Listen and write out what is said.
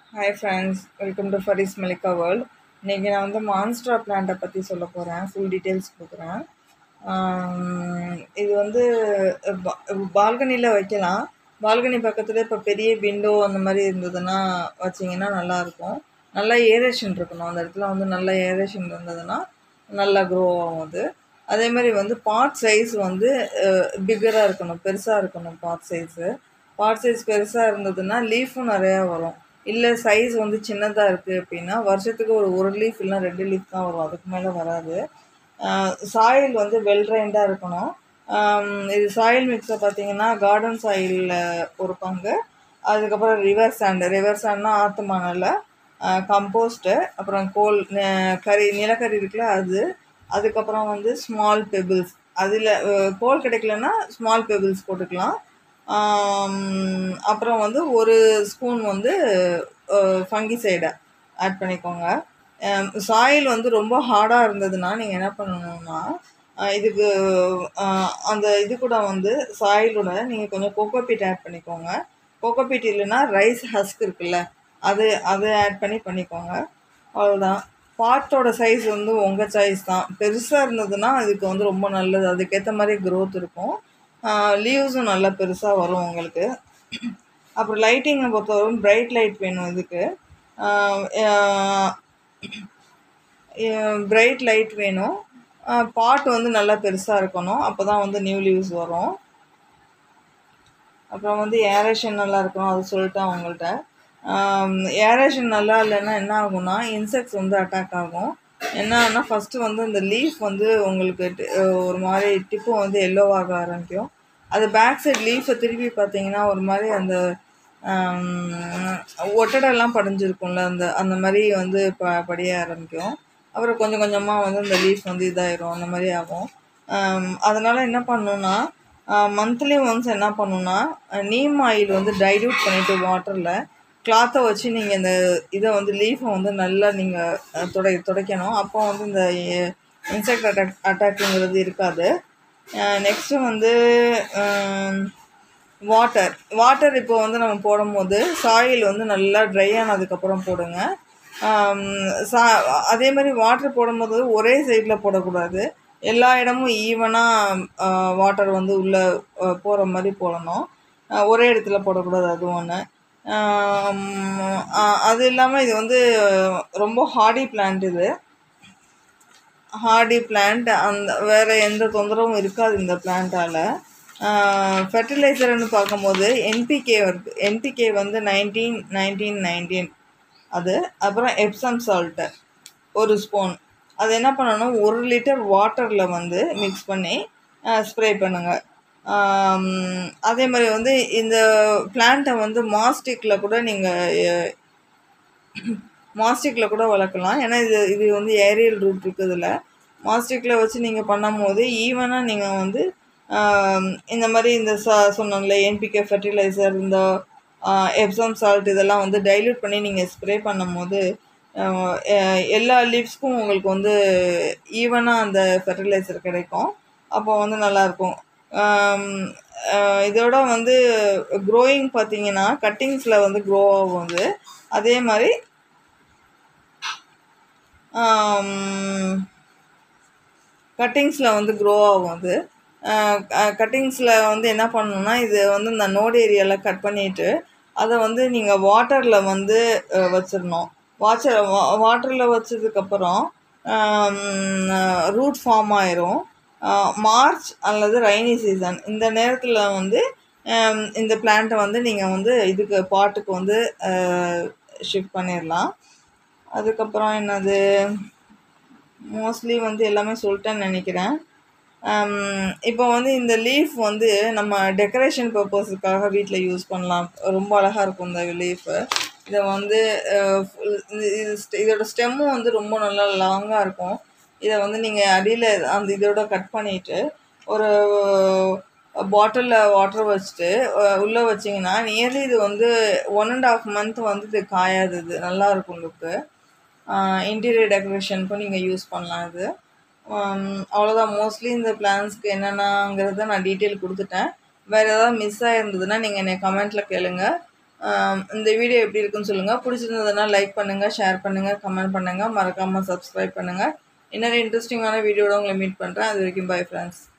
hi friends welcome to Faris Malika world இன்றைக்கி நான் வந்து மான்ஸ்ட்ரா பிளான்ட்டை பற்றி சொல்ல போகிறேன் ஃபுல் டீட்டெயில்ஸ் கொடுக்குறேன் இது வந்து பால்கனியில் வைக்கலாம் பால்கனி பக்கத்தில் இப்போ பெரிய விண்டோ அந்த மாதிரி இருந்ததுன்னா வச்சிங்கன்னா நல்லாயிருக்கும் நல்லா ஏரேஷன் இருக்கணும் அந்த இடத்துல வந்து நல்ல ஏரேஷன் இருந்ததுன்னா நல்லா க்ரோ ஆகும் அது அதே மாதிரி வந்து பாட் சைஸ் வந்து பிக்கராக இருக்கணும் பெருசாக இருக்கணும் பாட் சைஸு பாட் சைஸ் பெருசாக இருந்ததுன்னா லீஃபும் நிறையா வரும் இல்லை சைஸ் வந்து சின்னதாக இருக்குது அப்படின்னா வருஷத்துக்கு ஒரு ஒரு லீஃப் இல்லைனா ரெண்டு லீஃப் தான் வரும் அதுக்கு மேலே வராது சாயில் வந்து வெல் ட்ரைண்டாக இருக்கணும் இது சாயில் மிக்ஸை பார்த்தீங்கன்னா கார்டன் சாயிலில் ஒரு பங்கு அதுக்கப்புறம் ரிவர் சாண்டு ரிவர் சாண்ட்னா ஆற்று மணலில் கம்போஸ்ட்டு அப்புறம் கோல் கறி நிலக்கரி இருக்குல்ல அது அதுக்கப்புறம் வந்து ஸ்மால் பெபிள்ஸ் அதில் கோல் கிடைக்கலன்னா ஸ்மால் பெபிள்ஸ் போட்டுக்கலாம் அப்புறம் வந்து ஒரு ஸ்பூன் வந்து ஃபங்கிசைடை ஆட் பண்ணிக்கோங்க சாயில் வந்து ரொம்ப ஹார்டாக இருந்ததுன்னா நீங்கள் என்ன பண்ணணும்னா இதுக்கு அந்த இது கூட வந்து சாயிலோட நீங்கள் கொஞ்சம் கோகோபீட் ஆட் பண்ணிக்கோங்க கோகோபீட் இல்லைன்னா ரைஸ் ஹஸ்க் இருக்குல்ல அது அது ஆட் பண்ணி பண்ணிக்கோங்க அவ்வளோதான் பாட்டோட சைஸ் வந்து உங்கள் சாய்ஸ் தான் பெருசாக இருந்ததுன்னா அதுக்கு வந்து ரொம்ப நல்லது அதுக்கேற்ற மாதிரி க்ரோத் இருக்கும் லீவ்ஸும் நல்லா பெருசாக வரும் உங்களுக்கு அப்புறம் லைட்டிங்கை பொறுத்தவரைக்கும் பிரைட் லைட் வேணும் இதுக்கு பிரைட் லைட் வேணும் பாட் வந்து நல்லா பெருசாக இருக்கணும் அப்போ தான் வந்து நியூ லீவ்ஸ் வரும் அப்புறம் வந்து ஏரேஷன் நல்லா இருக்கணும் அது சொல்லிட்டேன் அவங்கள்ட்ட ஏரேஷன் நல்லா இல்லைன்னா என்ன ஆகும்னா இன்செக்ட்ஸ் வந்து அட்டாக் ஆகும் என்னன்னா ஃபஸ்ட்டு வந்து இந்த லீஃப் வந்து உங்களுக்கு ஒரு மாதிரி டிப்பு வந்து எல்லோவாக ஆரம்பிக்கும் அது பேக் சைட் லீஃபை திருப்பி பார்த்தீங்கன்னா ஒரு மாதிரி அந்த ஒட்டடெல்லாம் படிஞ்சிருக்கும்ல அந்த அந்த மாதிரி வந்து ப படிய ஆரம்பிக்கும் அப்புறம் கொஞ்சம் கொஞ்சமாக வந்து அந்த லீஃப் வந்து இதாயிரும் அந்த மாதிரி ஆகும் அதனால் என்ன பண்ணணுன்னா மந்த்லி ஒன்ஸ் என்ன பண்ணணுன்னா நீம் ஆயில் வந்து டைல்யூட் பண்ணிவிட்டு வாட்டரில் கிளாத்தை வச்சு நீங்கள் இந்த இதை வந்து லீஃபை வந்து நல்லா நீங்கள் துடை துடைக்கணும் அப்போ வந்து இந்த இன்செக்ட் அட்டாக் அட்டாக்குங்கிறது இருக்காது நெக்ஸ்ட்டு வந்து வாட்டர் வாட்டர் இப்போ வந்து நம்ம போடும்போது சாயில் வந்து நல்லா ட்ரை ஆனதுக்கப்புறம் போடுங்க சா அதே மாதிரி வாட்டர் போடும்போது ஒரே சைடில் போடக்கூடாது எல்லா இடமும் ஈவனாக வாட்டர் வந்து உள்ளே போகிற மாதிரி போடணும் ஒரே இடத்துல போடக்கூடாது அது ஒன்று அது இல்லாமல் இது வந்து ரொம்ப ஹார்டி பிளான்ட் இது ஹார்டி பிளான்ட் அந்த வேறு எந்த தொந்தரவும் இருக்காது இந்த பிளான்ட்டால் ஃபெர்டிலைசர்னு பார்க்கும்போது என்பிகே வருது என்பிகே வந்து நைன்டீன் நைன்டீன் நைன்டீன் அது அப்புறம் எப்சம் சால்ட்டு ஒரு ஸ்பூன் அது என்ன பண்ணணும் ஒரு லிட்டர் வாட்டரில் வந்து மிக்ஸ் பண்ணி ஸ்ப்ரே பண்ணுங்கள் அதே மாதிரி வந்து இந்த பிளான்ட்டை வந்து மாஸ்டிக்கில் கூட நீங்கள் மாஸ்டிக்கில் கூட வளர்க்கலாம் ஏன்னா இது இது வந்து ஏரியல் ரூட் இருக்குதுல மாஸ்டிக்கில் வச்சு நீங்கள் பண்ணும் போது ஈவனாக நீங்கள் வந்து இந்த மாதிரி இந்த ச சொன்னோம்ல என்பிகே ஃபெர்டிலைசர் இந்த எப்சம் சால்ட் இதெல்லாம் வந்து டைல்யூட் பண்ணி நீங்கள் ஸ்ப்ரே பண்ணும் போது எல்லா லீவ்ஸ்க்கும் உங்களுக்கு வந்து ஈவனாக அந்த ஃபெர்டிலைசர் கிடைக்கும் அப்போ வந்து நல்லாயிருக்கும் இதோட வந்து க்ரோயிங் பார்த்தீங்கன்னா கட்டிங்ஸில் வந்து க்ரோ ஆகும் அது அதே மாதிரி கட்டிங்ஸில் வந்து க்ரோ ஆகும் அது கட்டிங்ஸில் வந்து என்ன பண்ணணுன்னா இது வந்து இந்த நோட் ஏரியாவில் கட் பண்ணிவிட்டு அதை வந்து நீங்கள் வாட்டரில் வந்து வச்சிடணும் வாட்டர் வாட்டரில் வச்சதுக்கப்புறம் ரூட் ஃபார்ம் ஆயிரும் மார்ச் அல்லது ரைனி சீசன் இந்த நேரத்தில் வந்து இந்த பிளான்ட்டை வந்து நீங்கள் வந்து இதுக்கு பாட்டுக்கு வந்து ஷிஃப்ட் பண்ணிடலாம் அதுக்கப்புறம் என்னது மோஸ்ட்லி வந்து எல்லாமே சொல்லிட்டேன்னு நினைக்கிறேன் இப்போ வந்து இந்த லீஃப் வந்து நம்ம டெக்கரேஷன் பர்பஸுக்காக வீட்டில் யூஸ் பண்ணலாம் ரொம்ப அழகாக இருக்கும் இந்த லீஃபு இதை வந்து இதோட ஸ்டெம்மும் வந்து ரொம்ப நல்லா லாங்காக இருக்கும் இதை வந்து நீங்கள் அடியில் அந்த இதோட கட் பண்ணிவிட்டு ஒரு பாட்டிலில் வாட்டர் வச்சுட்டு உள்ளே வச்சிங்கன்னா நியர்லி இது வந்து ஒன் அண்ட் ஆஃப் மந்த் வந்து இது காயாது இது நல்லாயிருக்கும் லுக்கு இன்டீரியர் டெக்கரேஷனுக்கும் நீங்கள் யூஸ் பண்ணலாம் இது அவ்வளோதான் மோஸ்ட்லி இந்த பிளான்ஸ்க்கு என்னென்னங்கிறத நான் டீட்டெயில் கொடுத்துட்டேன் வேறு ஏதாவது மிஸ் ஆகிருந்ததுன்னா நீங்கள் என்னை கமெண்ட்டில் கேளுங்கள் ஆம், இந்த வீடியோ எப்படி இருக்குன்னு சொல்லுங்கள் பிடிச்சிருந்ததுன்னா லைக் பண்ணுங்கள் ஷேர் பண்ணுங்கள் கமெண்ட் பண்ணுங்கள் மறக்காமல் சப்ஸ்கிரைப் பண்ணுங்கள் இன்னொரு இன்ட்ரெஸ்டிங்கான வீடியோட உங்களை மீட் பண்ணுறேன் அது வரைக்கும் பை ஃப்ரெண்ட்ஸ்